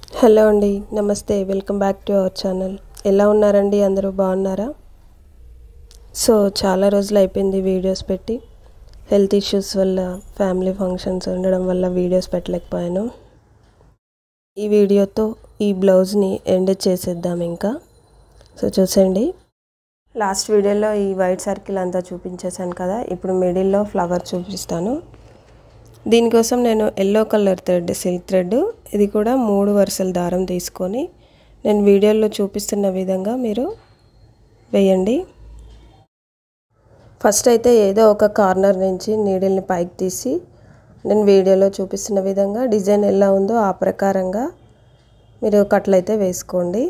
hello అండి నమస్తే welcome back to our channel ఎలా ఉన్నారండి అందరూ బాగున్నారా సో చాలా రోజులు అయిపోయింది వీడియోస్ పెట్టి హెల్త్ ఇష్యూస్ వల్ల ఫ్యామిలీ ఫంక్షన్స్ ఉండడం వల్ల వీడియోస్ పెట్టలేకపోయాను ఈ వీడియోతో ఈ బ్లౌజ్ని ఎండ్ చేసేద్దాం ఇంకా సో చూసండి లాస్ట్ వీడియోలో ఈ వైట్ సర్కిల్ అంతా చూపించేశాను కదా ఇప్పుడు మిడిల్లో ఫ్లవర్ చూపిస్తాను దీనికోసం నేను yellow colour thread silk thread ఇది కూడా మూడు వరుసల దారం తీసుకొని నేను వీడియోలో చూపిస్తున్న విధంగా మీరు వేయండి ఫస్ట్ అయితే ఏదో ఒక కార్నర్ నుంచి నీడిల్ని పైకి తీసి నేను వీడియోలో చూపిస్తున్న విధంగా డిజైన్ ఎలా ఉందో ఆ ప్రకారంగా మీరు కట్లయితే వేసుకోండి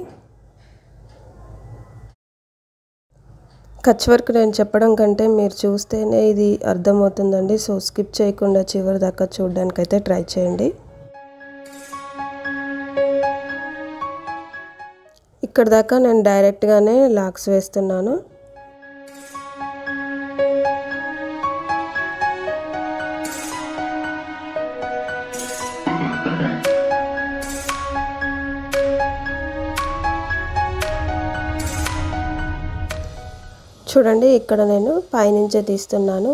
కచ్ వర్క్ నేను చెప్పడం కంటే మీరు చూస్తేనే ఇది అర్థమవుతుందండి సో స్కిప్ చేయకుండా చివరి దాకా చూడడానికైతే ట్రై చేయండి ఇక్కడ దాకా నేను డైరెక్ట్గానే లాక్స్ వేస్తున్నాను చూడండి ఇక్కడ నేను పైనుంచే తీస్తున్నాను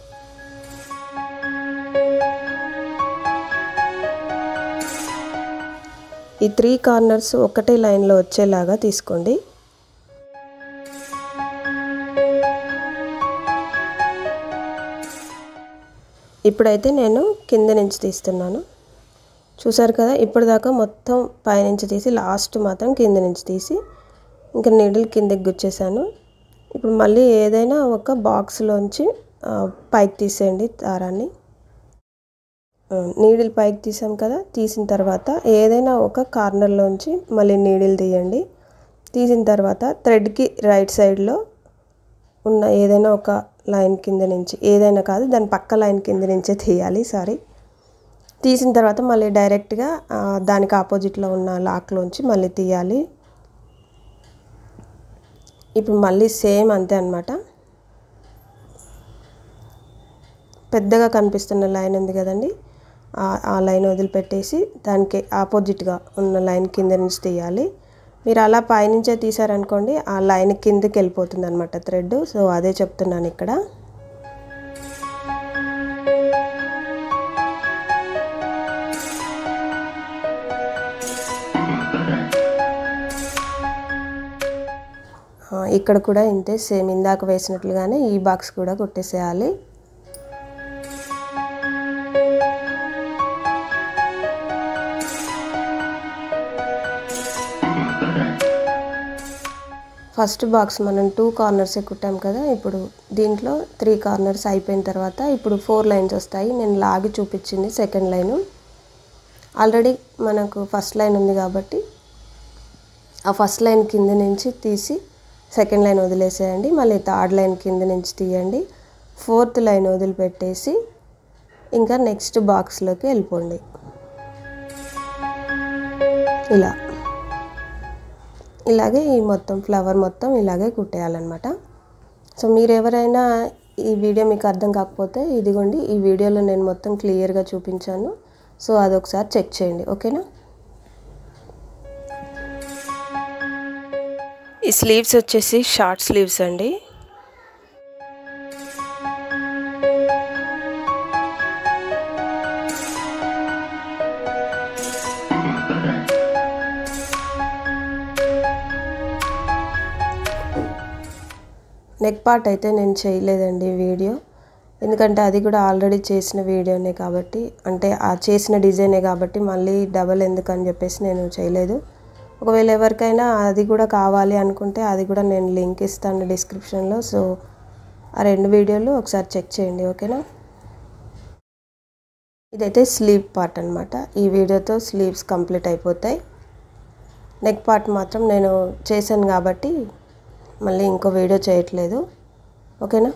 ఈ త్రీ కార్నర్స్ ఒకటే లైన్లో వచ్చేలాగా తీసుకోండి ఇప్పుడైతే నేను కింద నుంచి తీస్తున్నాను చూసారు కదా ఇప్పటిదాకా మొత్తం పైనుంచి తీసి లాస్ట్ మాత్రం కింద నుంచి తీసి ఇంకా నీడిల్ కిందకి గుచ్చేసాను ఇప్పుడు మళ్ళీ ఏదైనా ఒక బాక్స్లోంచి పైకి తీసేయండి దారాన్ని నీడిల్ పైకి తీసాం కదా తీసిన తర్వాత ఏదైనా ఒక కార్నర్లోంచి మళ్ళీ నీడిల్ తీయండి తీసిన తర్వాత థ్రెడ్కి రైట్ సైడ్లో ఉన్న ఏదైనా ఒక లైన్ కింద నుంచి ఏదైనా కాదు దాని పక్క లైన్ కింద నుంచే తీయాలి సారీ తీసిన తర్వాత మళ్ళీ డైరెక్ట్గా దానికి ఆపోజిట్లో ఉన్న లాక్లోంచి మళ్ళీ తీయాలి ఇప్పుడు మళ్ళీ సేమ్ అంతే అనమాట పెద్దగా కనిపిస్తున్న లైన్ ఉంది కదండి ఆ లైన్ వదిలిపెట్టేసి దానికి ఆపోజిట్గా ఉన్న లైన్ కింద నుంచి తీయాలి మీరు అలా పైనుంచే తీసారనుకోండి ఆ లైన్ కిందకి వెళ్ళిపోతుంది అనమాట థ్రెడ్ సో అదే చెప్తున్నాను ఇక్కడ ఇక్కడ కూడా ఇంతే సేమ్ ఇందాక వేసినట్లుగానే ఈ బాక్స్ కూడా కొట్టేసేయాలి ఫస్ట్ బాక్స్ మనం టూ కార్నర్సే కుట్టాం కదా ఇప్పుడు దీంట్లో త్రీ కార్నర్స్ అయిపోయిన తర్వాత ఇప్పుడు ఫోర్ లైన్స్ వస్తాయి నేను లాగి చూపించింది సెకండ్ లైను ఆల్రెడీ మనకు ఫస్ట్ లైన్ ఉంది కాబట్టి ఆ ఫస్ట్ లైన్ కింద నుంచి తీసి సెకండ్ లైన్ వదిలేసేయండి మళ్ళీ థర్డ్ లైన్ కింద నుంచి తీయండి ఫోర్త్ లైన్ వదిలిపెట్టేసి ఇంకా నెక్స్ట్ బాక్స్లోకి వెళ్ళిపోండి ఇలా ఇలాగే ఈ మొత్తం ఫ్లవర్ మొత్తం ఇలాగే కుట్టేయాలన్నమాట సో మీరు ఎవరైనా ఈ వీడియో మీకు అర్థం కాకపోతే ఇదిగోండి ఈ వీడియోలో నేను మొత్తం క్లియర్గా చూపించాను సో అదొకసారి చెక్ చేయండి ఓకేనా ఈ స్లీవ్స్ వచ్చేసి షార్ట్ స్లీవ్స్ అండి నెక్ పార్ట్ అయితే నేను చేయలేదండి వీడియో ఎందుకంటే అది కూడా ఆల్రెడీ చేసిన వీడియోనే కాబట్టి అంటే ఆ చేసిన డిజైనే కాబట్టి మళ్ళీ డబల్ ఎందుకని చెప్పేసి నేను చేయలేదు ఒకవేళ ఎవరికైనా అది కూడా కావాలి అనుకుంటే అది కూడా నేను లింక్ ఇస్తాను డిస్క్రిప్షన్లో సో ఆ రెండు వీడియోలు ఒకసారి చెక్ చేయండి ఓకేనా ఇదైతే స్లీవ్ పార్ట్ అనమాట ఈ వీడియోతో స్లీవ్స్ కంప్లీట్ అయిపోతాయి నెక్ పార్ట్ మాత్రం నేను చేశాను కాబట్టి మళ్ళీ ఇంకో వీడియో చేయట్లేదు ఓకేనా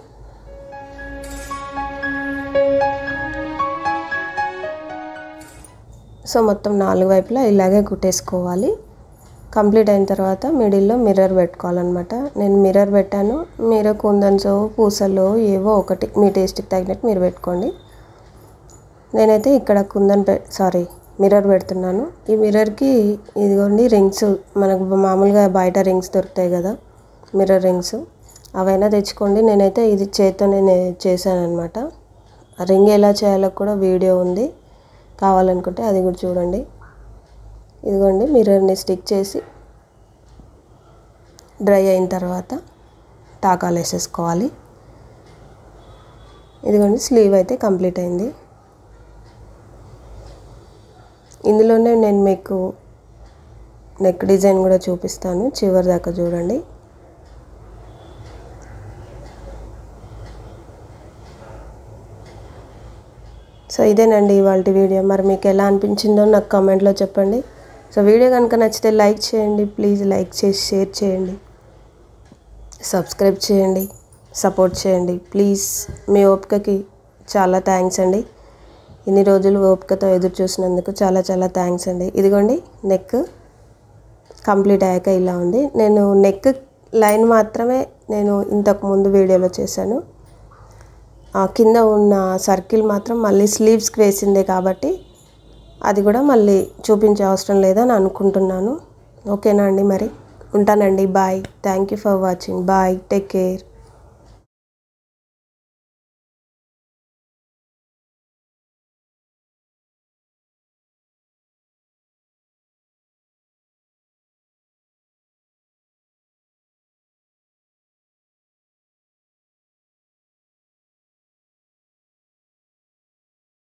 సో మొత్తం నాలుగు వైపులా ఇలాగే కుట్టేసుకోవాలి కంప్లీట్ అయిన తర్వాత మిడిల్లో మిర్రర్ పెట్టుకోవాలన్నమాట నేను మిర్రర్ పెట్టాను మీరు కుందన్సో పూసలో ఏవో ఒకటి మీ టేస్ట్కి తగినట్టు మీరు పెట్టుకోండి నేనైతే ఇక్కడ కుందన్ పె సారీ మిర్రర్ పెడుతున్నాను ఈ మిర్రర్కి ఇదిగోండి రింగ్స్ మనకు మామూలుగా బయట రింగ్స్ దొరుకుతాయి కదా మిర్రర్ రింగ్స్ అవైనా తెచ్చుకోండి నేనైతే ఇది చేత్తో నేను చేశాను అనమాట ఆ రింగ్ ఎలా చేయాలో కూడా వీడియో ఉంది కావాలనుకుంటే అది కూడా చూడండి ఇదిగోండి మిర్రర్ని స్టిక్ చేసి డ్రై అయిన తర్వాత టాకాలు వేసేసుకోవాలి ఇదిగోండి స్లీవ్ అయితే కంప్లీట్ అయింది ఇందులోనే నేను మీకు నెక్ డిజైన్ కూడా చూపిస్తాను చివరి దాకా చూడండి సో ఇదేనండి ఇవాళ వీడియో మరి మీకు ఎలా అనిపించిందో నాకు కామెంట్లో చెప్పండి సో వీడియో కనుక నచ్చితే లైక్ చేయండి ప్లీజ్ లైక్ చేసి షేర్ చేయండి సబ్స్క్రైబ్ చేయండి సపోర్ట్ చేయండి ప్లీజ్ మీ ఓపికకి చాలా థ్యాంక్స్ అండి ఇన్ని రోజులు ఓపికతో ఎదురు చూసినందుకు చాలా చాలా థ్యాంక్స్ అండి ఇదిగోండి నెక్ కంప్లీట్ అయ్యాక ఇలా ఉంది నేను నెక్ లైన్ మాత్రమే నేను ఇంతకు ముందు వీడియోలో చేశాను ఆ కింద ఉన్న సర్కిల్ మాత్రం మళ్ళీ స్లీవ్స్కి వేసిందే కాబట్టి అది కూడా మళ్ళీ చూపించే అవసరం లేదని అనుకుంటున్నాను ఓకేనా అండి మరి ఉంటానండి bye thank you for watching bye take care